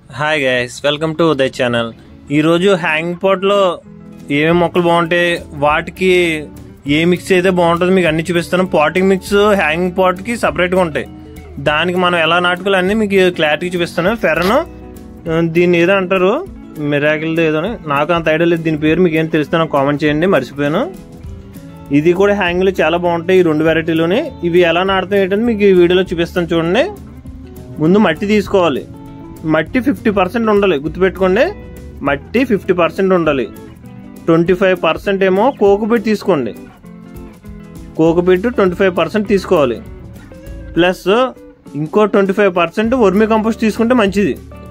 Hi guys welcome to Uday channel ఈరోజు hang పాట్లో ఏమేమి మొక్కలు బాగుంటాయి వాటికి ఏ మిక్స్ అయితే బాగుంటుందో మీకు అన్ని చూపిస్తాను పాటింగ్ మిక్స్ హ్యాంగింగ్ పాట్కి సపరేట్గా ఉంటాయి దానికి మనం ఎలా నాటుకోవాలి అన్నీ మీకు క్లారిటీ చూపిస్తాను ఫెరన్ దీన్ని ఏదో అంటారు మిరాకిల్ది ఏదో అని. నాకు అంత ఐడియా లేదు దీని పేరు మీకు ఏం తెలుస్తానో కామెంట్ చేయండి మర్చిపోయాను ఇది కూడా హ్యాంగ్లు చాలా బాగుంటాయి ఈ రెండు వెరైటీలోని ఇవి ఎలా నాటుతాయి ఏంటంటే మీకు ఈ వీడియోలో చూపిస్తాను చూడండి ముందు మట్టి తీసుకోవాలి మట్టి ఫిఫ్టీ పర్సెంట్ ఉండాలి గుర్తుపెట్టుకోండి మట్టి ఫిఫ్టీ పర్సెంట్ ఉండాలి ట్వంటీ ఫైవ్ పర్సెంట్ ఏమో కోకోపిట్ తీసుకోండి కోకోపిట్ ట్వంటీ ఫైవ్ పర్సెంట్ తీసుకోవాలి ప్లస్ ఇంకో twenty five percent vermicompost తీసుకుంటే మంచిది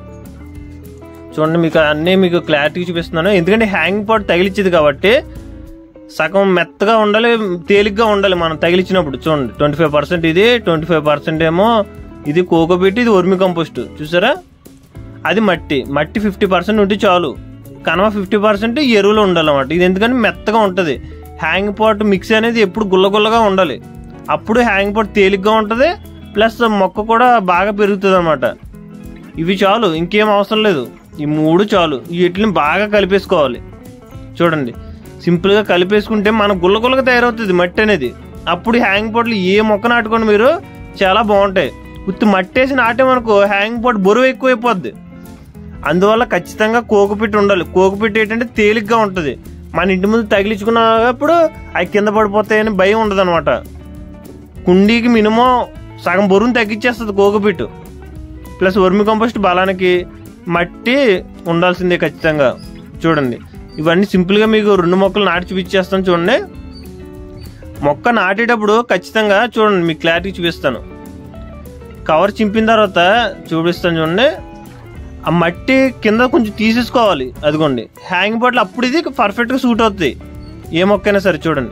చూడండి మీకు అన్నీ మీకు క్లారిటీ చూపిస్తున్నాను ఎందుకంటే హ్యాంగ్ పాట్ తగిలిచ్చేది కాబట్టి సగం మెత్తగా ఉండాలి తేలిగ్గా ఉండాలి మనం తగిలిచ్చినప్పుడు చూడండి ట్వంటీ ఫైవ్ పర్సెంట్ ఇది ట్వంటీ ఫైవ్ పర్సెంట్ ఏమో ఇది కోకోబెట్టి ఇది వర్మి కంపోస్ట్ చూసారా అది మట్టి మట్టి ఫిఫ్టీ పర్సెంట్ ఉంటే చాలు కనవ ఫిఫ్టీ పర్సెంట్ ఎరువులు ఉండాలన్నమాట ఇది ఎందుకంటే మెత్తగా ఉంటుంది హ్యాంగ్ పాట్ మిక్స్ అనేది ఎప్పుడు గుల్లగుల్లగా ఉండాలి అప్పుడు హ్యాంగ్ పాట్ తేలిగ్గా ఉంటుంది ప్లస్ మొక్క కూడా బాగా పెరుగుతుంది అనమాట ఇవి చాలు ఇంకేం అవసరం లేదు ఈ మూడు చాలు వీటిని బాగా కలిపేసుకోవాలి చూడండి సింపుల్గా కలిపేసుకుంటే మన గుల్ల గుల్లగా తయారవుతుంది మట్టి అనేది అప్పుడు హ్యాంగ్ పాట్లు ఏ మొక్క నాటుకోండి మీరు చాలా బాగుంటాయి ఉత్తి మట్టి వేసి నాటేమనుకో హ్యాంగ్ పాట్ బరువు ఎక్కువైపోద్ది అందువల్ల ఖచ్చితంగా కోకుపిట్టి ఉండాలి కోకుపిట్టి ఏంటంటే తేలిగ్గా ఉంటుంది మన ఇంటి ముందు తగిలించుకున్నప్పుడు అవి కింద పడిపోతాయని భయం ఉండదు అనమాట కుండీకి మినిమం సగం బరువును తగ్గించేస్తుంది కోకుపిట్టు ప్లస్ వర్మి కంపోస్ట్ బలానికి మట్టి ఉండాల్సిందే ఖచ్చితంగా చూడండి ఇవన్నీ సింపుల్గా మీకు రెండు మొక్కలు నాటి చూపించేస్తాను చూడండి మొక్క నాటేటప్పుడు ఖచ్చితంగా చూడండి మీకు క్లారిటీ చూపిస్తాను కవర్ చింపిన తర్వాత చూపిస్తాను చూడండి ఆ మట్టి కింద కొంచెం తీసేసుకోవాలి అదిగోండి హ్యాంగ్ బాటిల్ అప్పుడు ఇది పర్ఫెక్ట్గా సూట్ అవుతుంది ఏ మొక్కైనా సరే చూడండి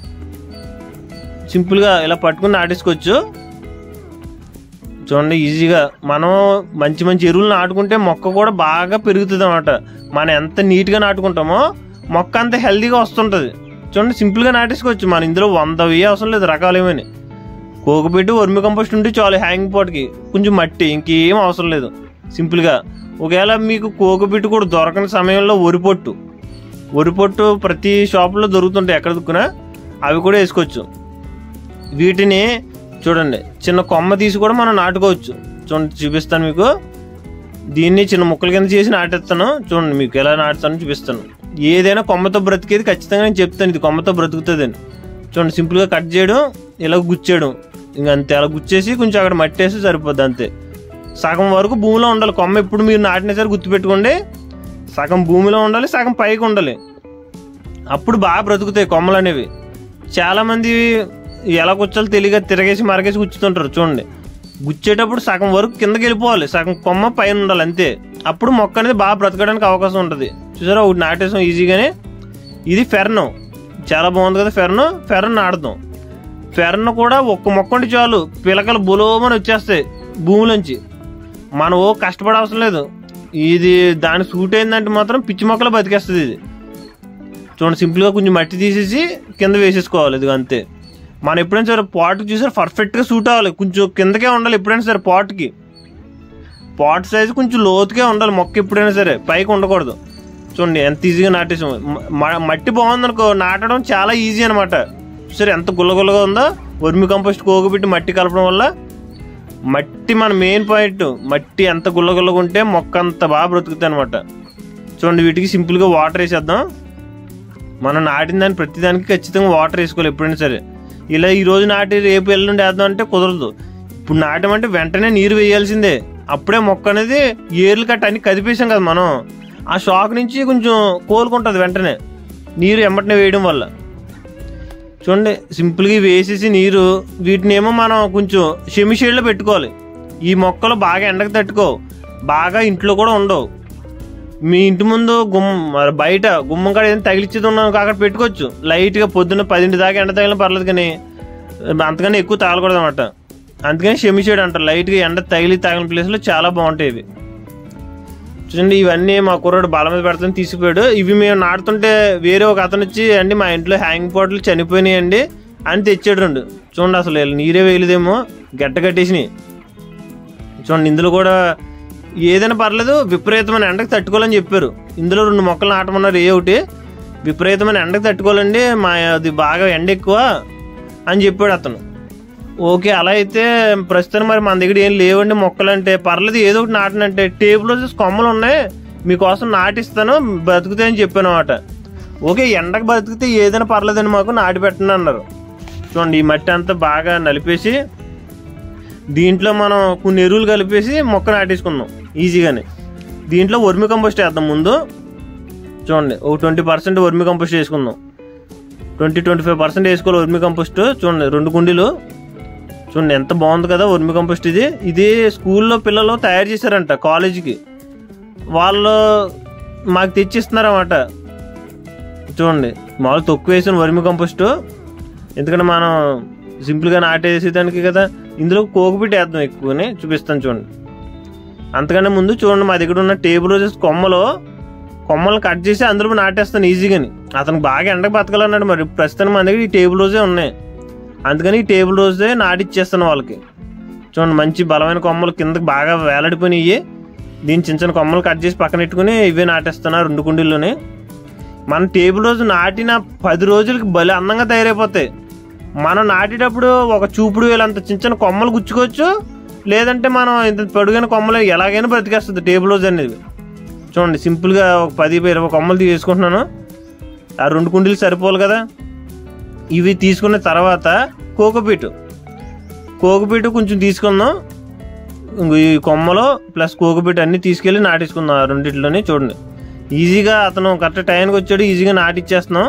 సింపుల్గా ఇలా పట్టుకుని నాటేసుకోవచ్చు చూడండి ఈజీగా మనం మంచి మంచి ఎరువులు నాటుకుంటే మొక్క కూడా బాగా పెరుగుతుంది అనమాట మనం ఎంత నీట్గా నాటుకుంటామో మొక్క అంత హెల్తీగా వస్తుంటుంది చూడండి సింపుల్గా నాటేసుకోవచ్చు మన ఇందులో వంద వెయ్యి అవసరం లేదు రకాలు ఏమని కోకపెట్టి వర్మి కంపోస్ట్ ఉంటే చాలు హ్యాంగ్ పాట్కి కొంచెం మట్టి ఇంకేం అవసరం లేదు సింపుల్గా ఒకవేళ మీకు కోకపెట్టి కూడా దొరకని సమయంలో వరిపొట్టు వరిపొట్టు ప్రతి షాపులో దొరుకుతుంటాయి ఎక్కడ దుక్కునా అవి కూడా వేసుకోవచ్చు వీటిని చూడండి చిన్న కొమ్మ తీసి కూడా మనం నాటుకోవచ్చు చూడండి చూపిస్తాను మీకు దీన్ని చిన్న ముక్కల కింద చేసి నాటేస్తాను చూడండి మీకు ఎలా నాటుతానో చూపిస్తాను ఏదైనా కొమ్మతో బ్రతికేది ఖచ్చితంగా నేను చెప్తాను ఇది కొమ్మతో బ్రతుకుతుందని చూడండి సింపుల్గా కట్ చేయడం ఇలా గుచ్చేయడం ఇంక అంతే అలా గుచ్చేసి కొంచెం అక్కడ మట్టేసి సరిపోద్ది అంతే సగం వరకు భూమిలో ఉండాలి కొమ్మ ఎప్పుడు మీరు నాటిన సరే గుర్తుపెట్టుకోండి సగం భూమిలో ఉండాలి సగం పైకి ఉండాలి అప్పుడు బాగా బ్రతుకుతాయి కొమ్మలు అనేవి చాలామంది ఎలా గుచ్చాలో తెలియక తిరగేసి మరగేసి గుచ్చుతుంటారు చూడండి గుచ్చేటప్పుడు సగం వరకు కిందకి వెళ్ళిపోవాలి సగం కొమ్మ పైన ఉండాలి అంతే అప్పుడు మొక్క అనేది బాగా బ్రతకడానికి అవకాశం ఉంటుంది చూసారా ఒకటి నాటేసాం ఈజీగానే ఇది ఫెర్న్ చాలా బాగుంది కదా ఫెర్న్ ఫెర్న్ నాటుదాం ఫెర్న్ కూడా ఒక్క మొక్క ఉంటే చాలు పిలకలు బులోమని వచ్చేస్తాయి భూమిలోంచి మనం ఓ కష్టపడే అవసరం లేదు ఇది దాని సూట్ అయిందంటే మాత్రం పిచ్చి మొక్కలు బతికేస్తుంది ఇది చూడండి సింపుల్గా కొంచెం మట్టి తీసేసి కింద వేసేసుకోవాలి ఇది అంతే మనం ఎప్పుడైనా సరే పాట్కి చూసారు పర్ఫెక్ట్గా సూట్ అవ్వాలి కొంచెం కిందకే ఉండాలి ఎప్పుడైనా సరే పాట్కి పాట్ సైజ్ కొంచెం లోతుగా ఉండాలి మొక్క ఎప్పుడైనా సరే పైకి ఉండకూడదు చూడండి ఎంత ఈజీగా నాటేసాం మ- మట్టి బాగుందనుకో నాటడం చాలా ఈజీ అనమాట సరే ఎంత గుల్లగుల్లగా ఉందో వర్మి కంపోస్ట్ కోకబెట్టి మట్టి కలపడం వల్ల మట్టి మన మెయిన్ పాయింట్ మట్టి ఎంత గుల్లగుల్లగా ఉంటే మొక్క అంత బాగా బ్రతుకుతాయి అనమాట చూడండి వీటికి సింపుల్గా వాటర్ వేసేద్దాం మనం నాటిన దాన్ని ప్రతిదానికి ఖచ్చితంగా వాటర్ వేసుకోవాలి ఎప్పుడైనా సరే ఇలా ఈ రోజు నాటి రేపు ఎల్లుండి వేద్దాం అంటే కుదరదు ఇప్పుడు నాటమంటే వెంటనే నీరు వేయాల్సిందే అప్పుడే మొక్క అనేది ఏర్లు కట్ట అన్ని కదిపేసాం కదా మనం ఆ షాక్ నుంచి కొంచెం కోలుకుంటుంది వెంటనే నీరు ఎమ్మటనే వేయడం వల్ల చూడండి సింపుల్గా ఇవి వేసేసి నీరు వీటిని ఏమో మనం కొంచెం షెమి షేడ్లో పెట్టుకోవాలి ఈ మొక్కలు బాగా ఎండకు తట్టుకో బాగా ఇంట్లో కూడా ఉండవు మీ ఇంటి ముందు గుమ్మ మరి బయట గుమ్మం కాడ ఏదైనా తగిలిచ్చేది ఉన్నాం అక్కడ పెట్టుకోవచ్చు లైట్గా పొద్దున్న పదింటి దాకా ఎండ తగిలిన పర్లేదు కానీ అంతకన్నా ఎక్కువ తగలకూడదు అనమాట అందుకని షెమి షేడ్ అంటారు లైట్గా ఎండ తగిలి తగిలిన ప్లేస్లో చాలా బాగుంటాయి ఇవి చూడండి ఇవన్నీ మా కుర్రాడు బల మీద పెడతాను తీసుకుపోయాడు ఇవి మేము నాటుతుంటే వేరే ఒక అతను వచ్చి అండి మా ఇంట్లో హ్యాంగ్ పాట్లు చనిపోయినాయి అండి అని తెచ్చాడు రెండు చూడండి అసలు వీళ్ళు నీరే వేయలేదేమో గట్ట కట్టేసినాయి చూడండి ఇందులో కూడా ఏదైనా పర్లేదు విపరీతమైన ఎండకు తట్టుకోవాలని చెప్పారు ఇందులో రెండు మొక్కలు నాటమన్నారు ఏ ఒకటి విపరీతమైన ఎండకు తట్టుకోవాలండి మా అది బాగా ఎండ ఎక్కువ అని చెప్పాడు అతను ఓకే అలా అయితే ప్రస్తుతం మరి మన దగ్గర ఏం లేవండి మొక్కలు అంటే పర్లేదు ఏదో ఒకటి నాటనంటే టేబుల్ రోజెస్ కొమ్మలు ఉన్నాయి మీకోసం నాటిస్తాను బతుకుతాయని చెప్పాను అనమాట ఓకే ఎండకు బతికితే ఏదైనా పర్లేదండి మాకు నాటి పెట్టండి అన్నారు చూడండి ఈ మట్టి అంతా బాగా నలిపేసి దీంట్లో మనం కొన్ని ఎరువులు కలిపేసి మొక్క నాటేసుకుందాం ఈజీగానే దీంట్లో వర్మి కంపోస్ట్ వేద్దాం ముందు చూడండి ఒక ట్వంటీ పర్సెంట్ వర్మి కంపోస్ట్ వేసుకుందాం ట్వంటీ ట్వంటీ ఫైవ్ పర్సెంట్ వేసుకోవాలి వర్మి కంపోస్ట్ చూడండి రెండు కుండీలు చూడండి ఎంత బాగుంది కదా వర్మి కంపోస్ట్ ఇది ఇది స్కూల్లో పిల్లలు తయారు చేశారంట కాలేజీకి వాళ్ళు మాకు తెచ్చిస్తున్నారన్నమాట చూడండి మామూలు తొక్కు వేసిన వర్మి కంపోస్ట్ ఎందుకంటే మనం సింపుల్గా నాటేసేదానికి కదా ఇందులో కోకుపిట్టి వేద్దాం ఎక్కువని చూపిస్తాను చూడండి అంతకన్నా ముందు చూడండి మా దగ్గర ఉన్న టేబుల్ రోజెస్ కొమ్మలు కొమ్మలు కట్ చేసి అందులో నాటేస్తాను ఈజీగాని అతనికి బాగా ఎండకు బతకాలన్నాడు మరి ప్రస్తుతం మన దగ్గర ఈ టేబుల్ రోజే ఉన్నాయి అందుకని ఈ టేబుల్ రోజే నాటిచ్చేస్తాను వాళ్ళకి చూడండి మంచి బలమైన కొమ్మలు కిందకి బాగా వేలాడిపోయినాయి దీని చిన్న చిన్న కొమ్మలు కట్ చేసి పక్కన పెట్టుకుని ఇవే నాటేస్తున్నా రెండు కుండీల్లోనే మన టేబుల్ రోజు నాటిన పది రోజులకి భలే అందంగా తయారైపోతాయి మనం నాటేటప్పుడు ఒక చూపుడు వేలంత చిన్న చిన్న కొమ్మలు గుచ్చుకోవచ్చు లేదంటే మనం ఇంత పొడుగైన కొమ్మలు ఎలాగైనా బ్రతికేస్తుంది టేబుల్ రోజు అనేది చూడండి సింపుల్గా ఒక పది ఇరవై కొమ్మలు తీసుకుంటున్నాను ఆ రెండు కుండీలు సరిపోవాలి కదా ఇవి తీసుకున్న తర్వాత కోకోపీటు కోకోపీటు కొంచెం తీసుకుందాం ఇంకో ఈ కొమ్మలు ప్లస్ కోకోపీటు అన్ని తీసుకెళ్ళి నాటేసుకుందాం ఆ రెండిట్లోనే చూడండి ఈజీగా అతను కరెక్ట్ టైంకి వచ్చాడు ఈజీగా నాటిచ్చేస్తున్నాం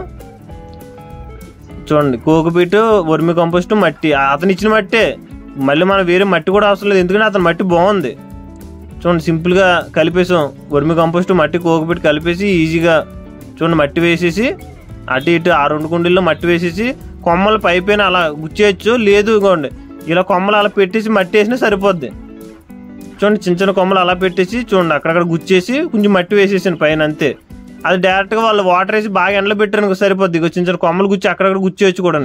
చూడండి కోకోపీటు వర్మి కంపోస్ట్ మట్టి అతను ఇచ్చిన మట్టే మళ్ళీ మనం వేరే మట్టి కూడా అవసరం లేదు ఎందుకంటే అతని మట్టి బాగుంది చూడండి సింపుల్గా కలిపేసాం వర్మి కంపోస్ట్ మట్టి కోకపెట్టి కలిపేసి ఈజీగా చూడండి మట్టి వేసేసి అటు ఇటు ఆ రెండు కుండీల్లో మట్టి వేసేసి కొమ్మలు పైపైన అలా గుచ్చేయచ్చు లేదు ఇగోండి ఇలా కొమ్మలు అలా పెట్టేసి మట్టి వేసినా సరిపోద్ది చూడండి చిన్న చిన్న కొమ్మలు అలా పెట్టేసి చూడండి అక్కడక్కడ గుచ్చేసి కొంచెం మట్టి వేసేసాను పైన అంతే అది డైరెక్ట్గా వాళ్ళు వాటర్ వేసి బాగా ఎండలో పెట్టారు సరిపోద్ది ఇగో చిన్న చిన్న కొమ్మలు గుచ్చి అక్కడక్కడ గుచ్చేయచ్చు కూడా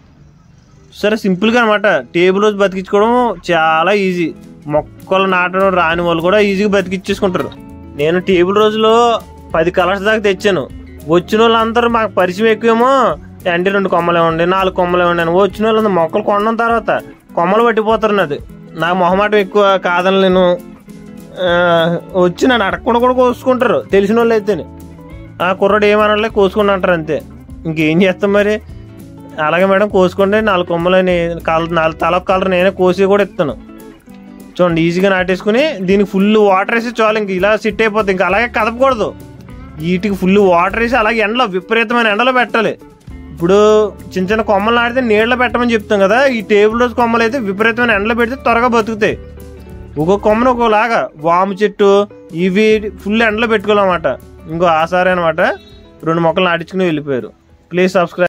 సరే సింపుల్గా అనమాట టేబుల్ రోజు బతికించుకోవడం చాలా ఈజీ మొక్కలు నాటడం రాని వాళ్ళు కూడా ఈజీగా బతికిచ్చేసుకుంటారు నేను టేబుల్ రోజులో పది కలర్స్ దాకా తెచ్చాను వచ్చిన వాళ్ళందరూ మాకు పరిచయం ఎక్కువేమో అంటే రెండు కొమ్మలు ఇవ్వండి నాలుగు కొమ్మలు ఇవ్వండి అని వచ్చిన వాళ్ళందరూ మొక్కలు కొనడం తర్వాత కొమ్మలు పట్టిపోతారు నాది నాకు మొహమాటం ఎక్కువ కాదని నేను ఆ, వచ్చి నన్ను అడగకుండా కూడా కోసుకుంటారు తెలిసిన వాళ్ళు అయితేనే ఆ కుర్రాడు ఏమనలే కోసుకుని అంటారు అంతే ఇంకేం చేస్తాం మరి అలాగే మేడం కోసుకోండి నాలుగు కొమ్మలని కల నాలుగు తల కలర్ నేనే కోసి కూడా ఇస్తాను చూడండి ఈజీగా నాటేసుకుని దీనికి ఫుల్ వాటర్ వేసి చాలు ఇంక ఇలా సిట్ అయిపోతుంది ఇంకా అలాగే కదపకూడదు వీటికి ఫుల్ వాటర్ వేసి అలాగే ఎండలో విపరీతమైన ఎండలో పెట్టాలి ఇప్పుడు చిన్న చిన్న కొమ్మలు నాటితే నీళ్ళలో పెట్టమని చెప్తాం కదా ఈ టేబుల్ రోజు కొమ్మలు అయితే విపరీతమైన ఎండలో పెడితే త్వరగా బతుకుతాయి ఒక్కొక్క కొమ్మను ఒక్కోలాగా వాము చెట్టు ఇవి ఫుల్ ఎండలో పెట్టుకోవాలన్నమాట ఇంకో ఆసారే అనమాట రెండు మొక్కలు నాటించుకుని వెళ్ళిపోయారు ప్లీజ్ సబ్స్క్రైబ్